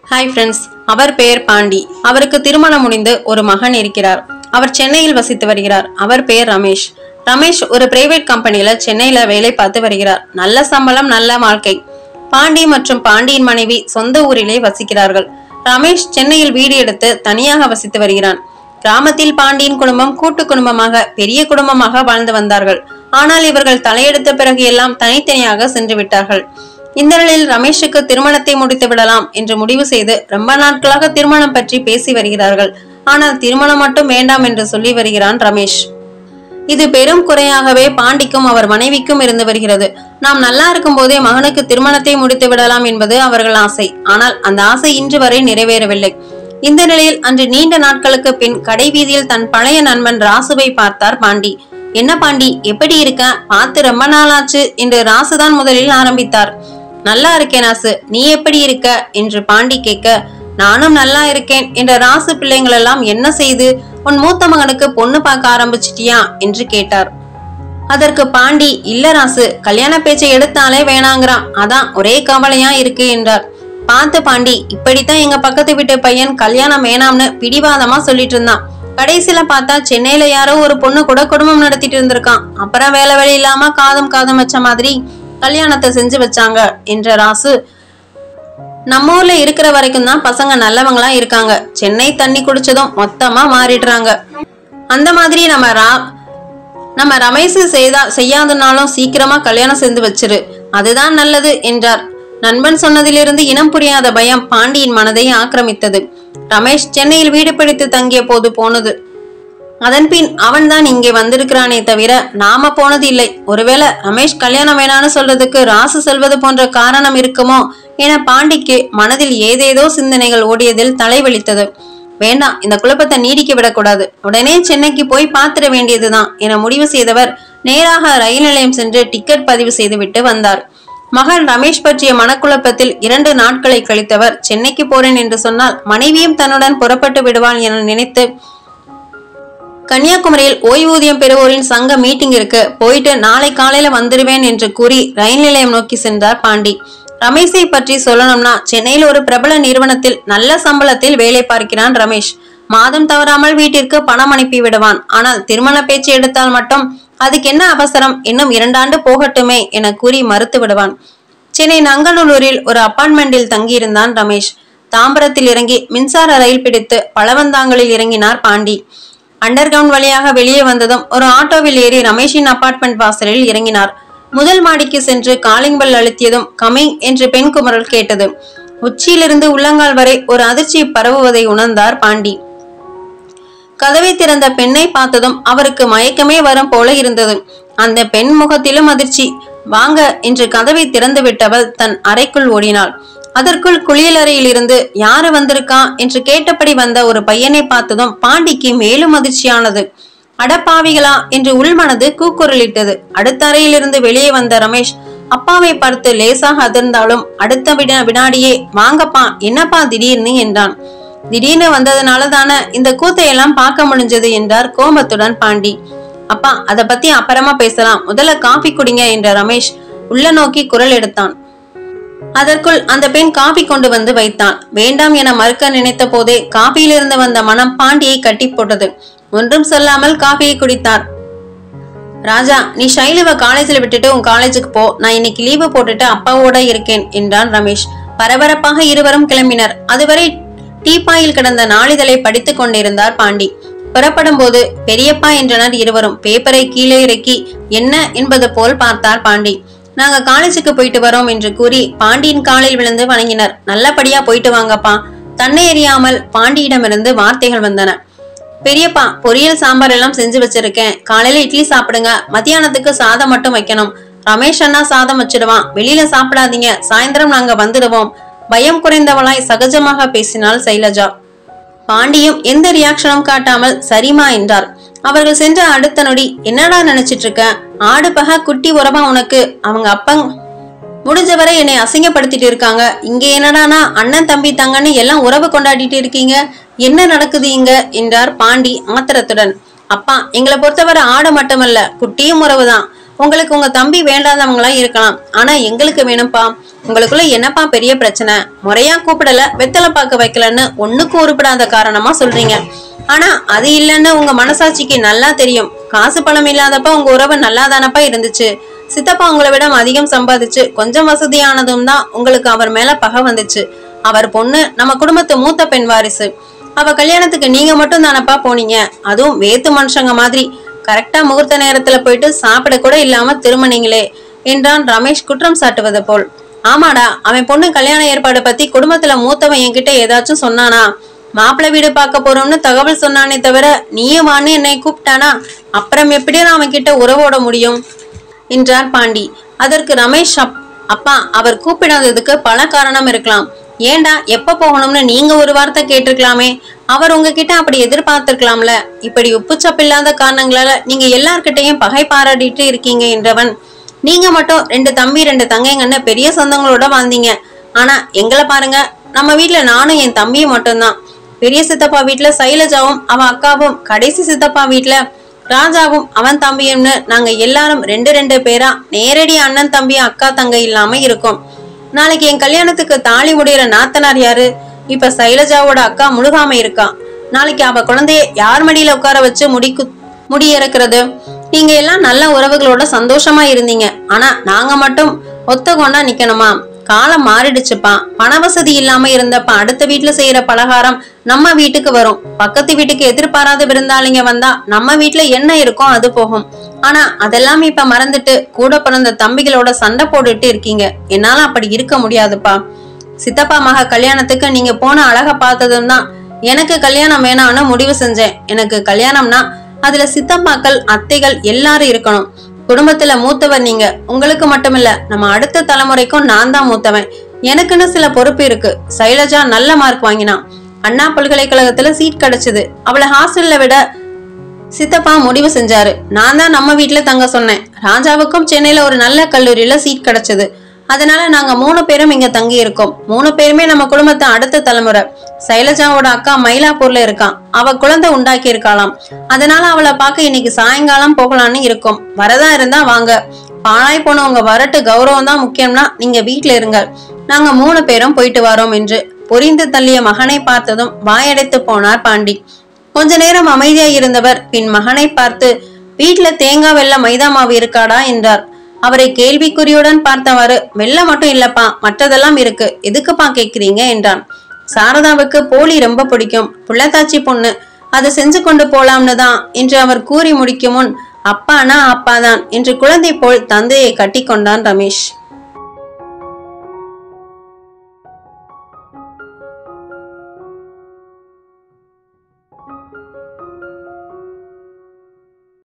hi friends அவர் பெயர் பாண்டி அவருக்கு திருமணம் முடிந்து ஒரு மகன் இருக்கிறார் அவர் சென்னையில் வசித்து வருகிறார் அவர் பெயர் ரமேஷ் ரமேஷ் ஒரு பிரைவேட் கம்பெனில சென்னையில வேலை பார்த்து வருகிறார் நல்ல சம்பளம் நல்ல வாழ்க்கை பாண்டி மற்றும் பாண்டியின் மனைவி சொந்த ஊரிலே வசிக்கிறார்கள் ரமேஷ் சென்னையில் வீடு எடுத்து தனியாக வசித்து வருகிறான் கிராமத்தில் பாண்டியின் குடும்பம் கூட்டு குடும்பமாக பெரிய குடும்பமாக வாழ்ந்து வந்தார்கள் ஆனால் இவர்கள் தலையெடுத்த பிறகு எல்லாம் தனித்தனியாக சென்று விட்டார்கள் இந்த நிலையில் ரமேஷுக்கு திருமணத்தை முடித்து விடலாம் என்று முடிவு செய்து ரொம்ப நாட்களாக திருமணம் பற்றி பேசி வருகிறார்கள் ஆனால் திருமணம் மட்டும் வேண்டாம் என்று சொல்லி வருகிறான் ரமேஷ் இது பெரும் குறையாகவே பாண்டிக்கும் அவர் மனைவிக்கும் இருந்து வருகிறது நாம் நல்லா இருக்கும் போதே மகனுக்கு திருமணத்தை முடித்து விடலாம் என்பது அவர்கள் ஆசை ஆனால் அந்த ஆசை இன்று வரை நிறைவேறவில்லை இந்த நிலையில் அன்று நீண்ட நாட்களுக்கு பின் கடை வீதியில் தன் பழைய நண்பன் ராசுவை பார்த்தார் பாண்டி என்ன பாண்டி எப்படி இருக்க பார்த்து ரொம்ப நாளாச்சு என்று ராசுதான் முதலில் ஆரம்பித்தார் நல்லா இருக்கேன் ராசு நீ எப்படி இருக்க என்று பாண்டி கேட்க நானும் நல்லா இருக்கேன் என்ற ராசு பிள்ளைங்கள் எல்லாம் என்ன செய்து உன் மூத்த மகனுக்கு பொண்ணு பார்க்க ஆரம்பிச்சிட்டியா என்று கேட்டார் அதற்கு பாண்டி இல்ல ராசு கல்யாண பேச்சை எடுத்தாலே வேணாங்கிறான் அதான் ஒரே கவலையா இருக்கு என்றார் பார்த்து பாண்டி இப்படித்தான் எங்க பக்கத்து வீட்டு பையன் கல்யாணம் வேணாம்னு பிடிவாதமா சொல்லிட்டு இருந்தான் கடைசியில பார்த்தா சென்னையில யாரோ ஒரு பொண்ணு கூட குடும்பம் நடத்திட்டு இருந்திருக்கான் அப்புறம் வேலை வேலை இல்லாம காதும் காதும் வச்ச மாதிரி கல்யாணத்தை செஞ்சு வச்சாங்க என்ற ராசு நம்ம ஊர்ல இருக்கிற வரைக்கும் தான் பசங்க நல்லவங்களா இருக்காங்க சென்னை தண்ணி குடிச்சதும் மொத்தமா மாறிடுறாங்க அந்த மாதிரி நம்ம ரா நம்ம ரமேஷ் செய்தா செய்யாதனாலும் சீக்கிரமா கல்யாணம் செஞ்சு வச்சிரு அதுதான் நல்லது என்றார் நண்பன் சொன்னதிலிருந்து இனம் புரியாத பயம் பாண்டியின் மனதை ஆக்கிரமித்தது ரமேஷ் சென்னையில் வீடு பிடித்து தங்கிய போது போனது அதன்பின் அவன்தான் இங்கே வந்திருக்கிறானே தவிர நாம போனது இல்லை ஒருவேளை ரமேஷ் கல்யாணம் வேணான்னு சொல்றதுக்கு ராசு செல்வது போன்ற காரணம் இருக்குமோ என பாண்டிக்கு மனதில் ஏதேதோ சிந்தனைகள் ஓடியதில் தலைவலித்தது வேண்டாம் இந்த குழப்பத்தை நீடிக்க விடக்கூடாது உடனே சென்னைக்கு போய் பார்த்திட வேண்டியதுதான் என முடிவு செய்தவர் நேராக ரயில் நிலையம் சென்று டிக்கெட் பதிவு செய்துவிட்டு வந்தார் மகன் ரமேஷ் பற்றிய மனக்குழப்பத்தில் இரண்டு நாட்களை கழித்தவர் சென்னைக்கு போறேன் என்று சொன்னால் மனைவியும் தன்னுடன் புறப்பட்டு விடுவான் என நினைத்து கன்னியாகுமரியில் ஓய்வூதியம் பெறுவோரின் சங்க மீட்டிங் இருக்கு போயிட்டு நாளை காலையில வந்துருவேன் என்று கூறி ரயில் நிலையம் நோக்கி சென்றார் பாண்டி ரமேஷை பற்றி சொல்லணும்னா சென்னையில் ஒரு பிரபல நிறுவனத்தில் நல்ல சம்பளத்தில் வேலை பார்க்கிறான் ரமேஷ் மாதம் தவறாமல் வீட்டிற்கு பணம் அனுப்பி விடுவான் ஆனால் திருமண பேச்சு எடுத்தால் மட்டும் அதுக்கு என்ன அவசரம் இன்னும் இரண்டாண்டு போகட்டுமே என கூறி மறுத்து விடுவான் சென்னை நங்கநல்லூரில் ஒரு அபார்ட்மெண்டில் தங்கியிருந்தான் ரமேஷ் தாம்பரத்தில் இறங்கி மின்சார ரயில் பிடித்து பழவந்தாங்கலில் இறங்கினார் பாண்டி அண்டர் கிரவுண்ட் வழியாக வெளியே வந்ததும் ஒரு ஆட்டோவில் ஏறி ரமேஷின் அபார்ட்மெண்ட் வாசலில் இறங்கினார் முதல் மாடிக்கு சென்று காலிங் பெல் அழுத்தியதும் கமிங் என்று பெண் குமரல் கேட்டது உச்சியிலிருந்து உள்ளங்கால் வரை ஒரு அதிர்ச்சி பரவுவதை உணர்ந்தார் பாண்டி கதவை திறந்த பெண்ணை பார்த்ததும் அவருக்கு மயக்கமே வரும் போல இருந்தது அந்த பெண் முகத்திலும் அதிர்ச்சி வாங்க என்று கதவை திறந்து விட்டவள் தன் அறைக்குள் ஓடினாள் அதற்குள் குளியலறையில் இருந்து யாரு வந்திருக்கா என்று கேட்டபடி வந்த ஒரு பையனை பார்த்ததும் பாண்டிக்கு மேலும் அதிர்ச்சியானது அடப்பாவிகளா என்று உள்மனது கூக்குரலிட்டது அடுத்த அறையிலிருந்து வெளியே வந்த ரமேஷ் அப்பாவை பார்த்து லேசாக அதிர்ந்தாலும் அடுத்த விட வினாடியே வாங்கப்பா என்னப்பா திடீர்னு என்றான் திடீர்னு வந்ததுனால தானே இந்த கூத்தையெல்லாம் பார்க்க முடிஞ்சது என்றார் கோபத்துடன் பாண்டி அப்பா அத பத்தி அப்புறமா பேசலாம் முதல்ல காஃபி குடிங்க என்ற ரமேஷ் உள்ள நோக்கி குரல் எடுத்தான் அதற்குள் அந்த பெண் காபி கொண்டு வந்து வைத்தான் வேண்டாம் என மறுக்க நினைத்த போதே காபியிலிருந்து வந்த மனம் பாண்டியை கட்டி போட்டது ஒன்றும் சொல்லாமல் காபியை குடித்தார் ராஜா நீ ஷைலுவ காலேஜில் விட்டுட்டு உன் காலேஜுக்கு போ நான் இன்னைக்கு லீவு போட்டுட்டு அப்பாவோட இருக்கேன் என்றான் ரமேஷ் பரபரப்பாக இருவரும் கிளம்பினர் அதுவரை டீப்பாயில் கிடந்த நாளிதழை படித்துக் கொண்டிருந்தார் பாண்டி புறப்படும் போது பெரியப்பா என்றனர் இருவரும் பேப்பரை கீழே இறக்கி என்ன என்பது போல் பார்த்தார் பாண்டி நாங்க காலேஜுக்கு போயிட்டு வரோம் என்று கூறி பாண்டியின் காலில் விழுந்து வணங்கினர் நல்லபடியா போயிட்டு வாங்கப்பா தன்னை எறியாமல் பாண்டியிடமிருந்து வார்த்தைகள் வந்தன பெரியப்பா பொரியல் சாம்பார் எல்லாம் செஞ்சு வச்சிருக்கேன் காலையில இட்லி சாப்பிடுங்க மத்தியானத்துக்கு சாதம் மட்டும் வைக்கணும் ரமேஷ் அண்ணா சாதம் வச்சிடுவான் வெளியில சாப்பிடாதீங்க சாயந்தரம் நாங்க வந்துடுவோம் பயம் குறைந்தவளாய் சகஜமாக பேசினாள் சைலஜா பாண்டியும் எந்த ரியாக்ஷனும் காட்டாமல் சரிமா என்றார் அவர்கள் சென்ற அடுத்த நொடி என்னடா நினைச்சிட்டு இருக்க ஆடு பக குட்டி உறவா உனக்கு அவங்க அப்பங் முடிஞ்சவரை என்னை அசிங்கப்படுத்திட்டு இருக்காங்க இங்க என்னடானா அண்ணன் தம்பி தங்கன்னு எல்லாம் உறவு கொண்டாடிட்டு இருக்கீங்க என்ன நடக்குது இங்க என்றார் பாண்டி ஆத்திரத்துடன் அப்பா எங்களை பொறுத்தவரை ஆடு மட்டுமல்ல குட்டியும் உறவுதான் உங்களுக்கு உங்க தம்பி வேண்டாதவங்களா இருக்கலாம் ஆனா எங்களுக்கு வேணும்ப்பா உங்களுக்குள்ள என்னப்பா பெரிய பிரச்சனை முறையா கூப்பிடல வெத்தலை பார்க்க வைக்கலன்னு ஒண்ணுக்கு உருப்படாத காரணமா சொல்றீங்க ஆனா அது இல்லைன்னு உங்க மனசாட்சிக்கு நல்லா தெரியும் காசு பணம் இல்லாதப்ப உங்க உறவு நல்லா தானப்பா இருந்துச்சு சித்தப்பா உங்களை விட அதிகம் சம்பாதிச்சு கொஞ்சம் வசதியானதும் தான் உங்களுக்கு அவர் மேல பகை வந்துச்சு அவர் பொண்ணு நம்ம குடும்பத்து மூத்த பெண் வாரிசு அவ கல்யாணத்துக்கு நீங்க மட்டும் தானப்பா போனீங்க அதுவும் வேத்து மனுஷங்க மாதிரி கரெக்டா முகூர்த்த நேரத்துல போயிட்டு சாப்பிட கூட இல்லாம திரும்பினீங்களே என்றான் ரமேஷ் குற்றம் சாட்டுவது போல் ஆமாடா அவன் பொண்ணு கல்யாண ஏற்பாடு பத்தி குடும்பத்துல மூத்தவன் என்கிட்ட ஏதாச்சும் சொன்னானா மாப்பிள்ளை வீடு பார்க்க போறோம்னு தகவல் சொன்னானே தவிர நீயும் வான்னு என்னை கூப்பிட்டானா அப்புறம் எப்படி நான் அவன் கிட்ட உறவோட முடியும் என்றார் பாண்டி அதற்கு ரமேஷ் அப்- அப்பா அவர் கூப்பிடாததுக்கு பல காரணம் இருக்கலாம் ஏண்டா எப்ப போகணும்னு நீங்க ஒரு வார்த்தை கேட்டிருக்கலாமே அவர் உங்ககிட்ட அப்படி எதிர்பார்த்திருக்கலாம்ல இப்படி உப்புச்சப்பில்லாத காரணங்களால நீங்க எல்லார்கிட்டயும் பகை பாராட்டிட்டு இருக்கீங்க என்றவன் நீங்க மட்டும் ரெண்டு தம்பி ரெண்டு தங்கைங்கன்னு பெரிய சொந்தங்களோட வாழ்ந்தீங்க ஆனா எங்களை பாருங்க நம்ம வீட்ல நானும் என் தம்பியும் மட்டும்தான் பெரிய சித்தப்பா வீட்ல சைலஜாவும் அவன் அக்காவும் கடைசி சித்தப்பா வீட்ல ராஜாவும் அவன் தம்பியும்னு நாங்க எல்லாரும் ரெண்டு ரெண்டு பேரா நேரடி அண்ணன் தம்பி அக்கா தங்கை இல்லாம இருக்கோம் நாளைக்கு என் கல்யாணத்துக்கு தாலி முடியிற நாத்தனார் யாரு இப்ப சைலஜாவோட அக்கா முழுகாம இருக்கா நாளைக்கு அவ குழந்தைய யார் மடியில உட்கார வச்சு முடிக்கு முடி இறக்குறது நீங்க எல்லாம் நல்ல உறவுகளோட சந்தோஷமா இருந்தீங்க ஆனா நாங்க மட்டும் ஒத்த கொண்டா நிக்கணுமா காலம் மாறிடுச்சுப்பா பண வசதி இல்லாம இருந்தப்ப அடுத்த வீட்டுல செய்யற பலகாரம் நம்ம வீட்டுக்கு வரும் பக்கத்து வீட்டுக்கு எதிர்பாராத விருந்தாளிங்க வந்தா நம்ம வீட்டுல என்ன இருக்கோ அது போகும் ஆனா அதெல்லாம் இப்ப மறந்துட்டு கூட பிறந்த தம்பிகளோட சண்டை போட்டுட்டு இருக்கீங்க என்னால அப்படி இருக்க முடியாதுப்பா சித்தப்பா மக கல்யாணத்துக்கு நீங்க போன அழக பார்த்ததும் தான் எனக்கு கல்யாணம் வேணாம்னு முடிவு செஞ்சேன் எனக்கு கல்யாணம்னா அதுல சித்தப்பாக்கள் அத்தைகள் எல்லாரும் இருக்கணும் குடும்பத்துல மூத்தவர் நீங்க உங்களுக்கு மட்டுமில்ல நம்ம அடுத்த தலைமுறைக்கும் நான் தான் மூத்தவன் எனக்குன்னு சில பொறுப்பு இருக்கு சைலஜா நல்ல மார்க் வாங்கினான் அண்ணா பல்கலைக்கழகத்துல சீட் கிடைச்சது அவளை ஹாஸ்டல்ல விட சித்தப்பா முடிவு செஞ்சாரு நான் தான் நம்ம வீட்ல தங்க சொன்னேன் ராஜாவுக்கும் சென்னையில ஒரு நல்ல கல்லூரியில சீட் கிடைச்சது அதனால நாங்க மூணு பேரும் இங்க தங்கி இருக்கோம் மூணு பேருமே நம்ம குடும்பத்தை அடுத்த தலைமுறை சைலஜாவோட அக்கா மயிலாப்பூர்ல இருக்கான் அவ குழந்தை உண்டாக்கி இருக்காளாம் அதனால அவளை பார்க்க இன்னைக்கு சாயங்காலம் போகலான்னு இருக்கோம் வரதா இருந்தா வாங்க பாழாய் போனவங்க வரட்டு கௌரவம் தான் முக்கியம்னா நீங்க வீட்ல இருங்க நாங்க மூணு பேரும் போயிட்டு வரோம் என்று பொரிந்து தள்ளிய மகனை பார்த்ததும் வாயடைத்து போனார் பாண்டி கொஞ்ச நேரம் அமைதியாய் இருந்தவர் பின் மகனை பார்த்து வீட்ல தேங்காய் வெல்ல மைதா மாவு இருக்காடா என்றார் அவரை கேள்விக்குறியுடன் பார்த்தவாறு வெல்லம் மட்டும் இல்லப்பா மற்றதெல்லாம் இருக்கு எதுக்குப்பா கேக்குறீங்க என்றான் சாரதாவுக்கு போலி ரொம்ப பிடிக்கும் புள்ளத்தாச்சி பொண்ணு அதை செஞ்சு கொண்டு போலாம்னு தான் என்று அவர் கூறி முடிக்கும் முன் அப்பானா அப்பாதான் என்று குழந்தை போல் தந்தையை கட்டி கொண்டான் ரமேஷ்